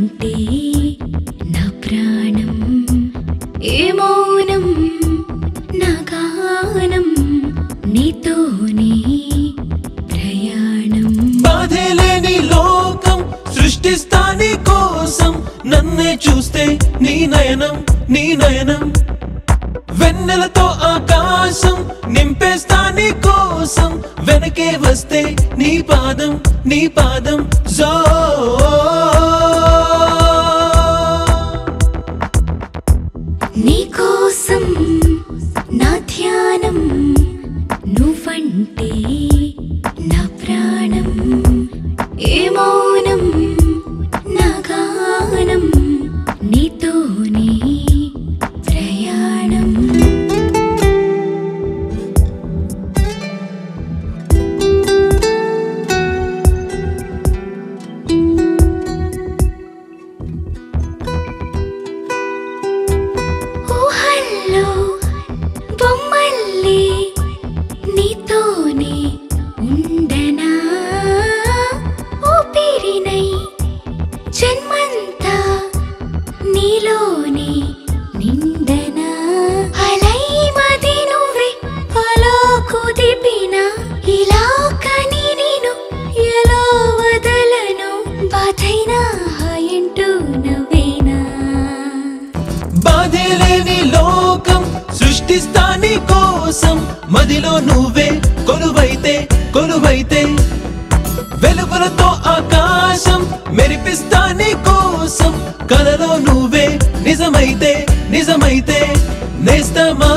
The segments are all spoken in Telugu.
నువ్వంటే నా ప్రాణం ఏ మౌనం నా గానం నీతోనే ప్రయాణం బాధే లేని లోకం సృష్టిస్తా నీ కోసం నన్నే చూస్తే నీ నయనం నీ నయనం వెన్నెలతో ఆకాశం నింపేస్తా నీ కోసం వెనకే వస్తే నీ పాదం నీ పాదం జో నీకోసం నా ధ్యానం నువ్వంటే నా ప్రాణం ఏ మౌనం నా గానం నీతోనే ప్రయాణం ఊహల్లో బొమ్మల్లి నీతోనే ఉండనా ఊపిరినై జన్మంతా నీలోనే నిండనా అలై మది నువ్వే అలా కుదిపిన ఇలా కని నేను ఎలా వదలను బాధైనా హాయంటూ నవ్వేనా బాధే లేని లోకం సృష్టిస్తా నీ కోసం మదిలో నువ్వే కొలువైతే కొలువైతే వెలుగులతో ఆకాశం మెరిపిస్తా నీ కోసం కలలో నువ్వే నిజమైతే నిజమైతే నేస్తమా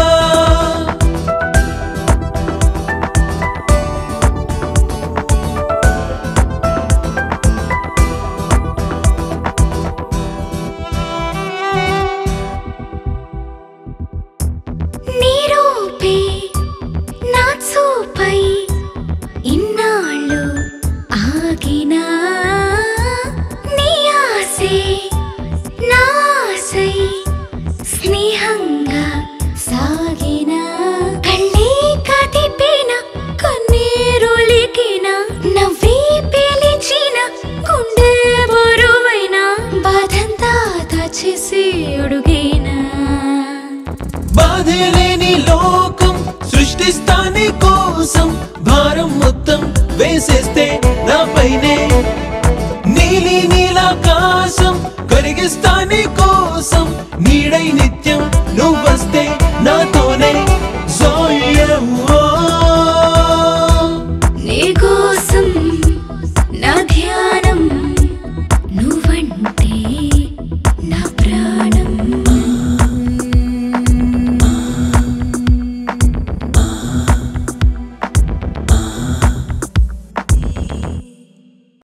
నీ రూపే నా చూపై ఇన్నాళ్ళు ఆగినా నీ ఆసే నా ఆశై స్నేహంగా సాగిన కళ్ళే కదిపిన కన్నీరులికిన నవ్వే పిలిచిన గుండె బరువైన బాధంతా దాచేసి అడుగేనా బాధే లేని లోకం సృష్టిస్తా నీ కోసం భారం మొత్తం వేసేస్తే నా పైనే నీలి నీలాకాశం